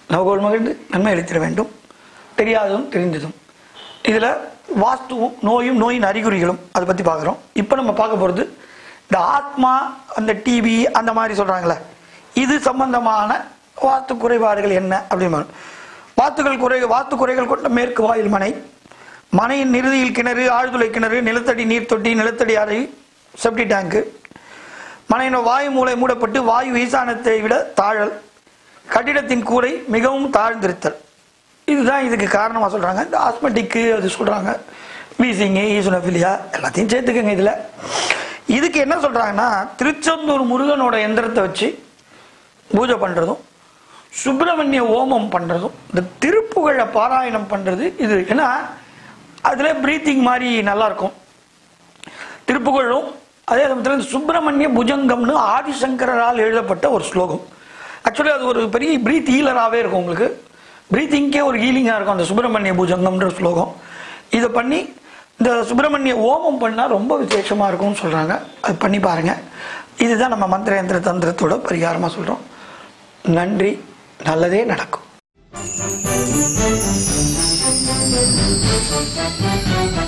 நவகோள் மகிழ்ந்து நன்மை அளித்திட வேண்டும் தெரியாததும் தெரிந்ததும் இதில் வாஸ்துவும் நோயும் நோயின் அறிகுறிகளும் அதை பற்றி பார்க்குறோம் இப்போ நம்ம பார்க்க போகிறது இந்த ஆத்மா அந்த டிவி அந்த மாதிரி சொல்கிறாங்களே இது சம்பந்தமான வாஸ்து குறைபாடுகள் என்ன அப்படின்னு வாத்துகள் குறை வாஸ்து குறைகள் கொண்ட மேற்கு வாயில் மனை மனையின் நிறுதியில் கிணறு ஆழ்துளை கிணறு நிலத்தடி நீர் தொட்டி நிலத்தடி அறை செப்டி டேங்கு மனையின் வாயு மூலை மூடப்பட்டு வாயு ஈசானத்தை விட தாழல் கட்டிடத்தின் கூரை மிகவும் தாழ்ந்திருத்தல் இதுதான் இதுக்கு காரணமாக சொல்கிறாங்க இந்த ஆஸ்மெட்டிக்கு அது சொல்கிறாங்க வீசிங்க ஈசுனஃபிலியா எல்லாத்தையும் சேர்த்துக்கங்க இதில் இதுக்கு என்ன சொல்கிறாங்கன்னா திருச்செந்தூர் முருகனோட எந்திரத்தை வச்சு பூஜை பண்ணுறதும் சுப்பிரமணிய ஓமம் பண்ணுறதும் இந்த திருப்புகழை பாராயணம் பண்ணுறது இது ஏன்னா அதில் ப்ரீத்திங் மாதிரி நல்லா இருக்கும் திருப்புகழும் அதே சமயத்தில் சுப்பிரமணிய புஜங்கம்னு ஆதிசங்கரால் எழுதப்பட்ட ஒரு ஸ்லோகம் ஆக்சுவலி அது ஒரு பெரிய பிரீத் ஹீலராகவே இருக்கும் உங்களுக்கு பிரீத்திங்கே ஒரு ஹீலிங்காக இருக்கும் அந்த சுப்பிரமணிய புஜங்கம்ன்ற ஸ்லோகம் இதை பண்ணி இந்த சுப்பிரமணிய ஓமம் பண்ணால் ரொம்ப விசேஷமாக இருக்கும்னு சொல்கிறாங்க அது பண்ணி பாருங்கள் இதுதான் நம்ம மந்திர யந்திர தந்திரத்தோட பரிகாரமாக சொல்கிறோம் நன்றி நல்லதே நடக்கும்